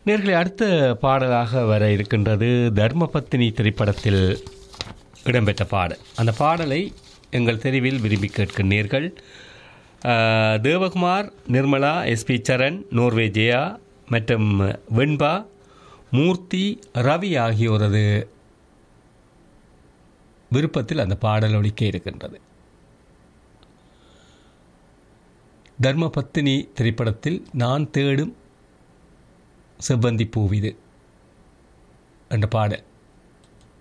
நேர்களை அடுத்த பாடலாக வர இருக்கின்றது தர்மபத்தினி திரைப்படத்தில் இடம்பெற்ற பாடல் அந்த பாடலை எங்கள் தெருவில் விரும்பி கேட்கும் நேர்கள் ஆஹ், தேவகுமார் நிர்மலா எஸ்பி சரண் நோர்வே ஜெயா மற்றும் வெண்பா மூர்த்தி ரவி ஆகியோரது விருப்பத்தில் அந்த பாடல் ஒலிக்க இருக்கின்றது தர்மபத்தினி திரைப்படத்தில் நான் தேடும் செவ்வந்தி பூவிது என்ற பாடல்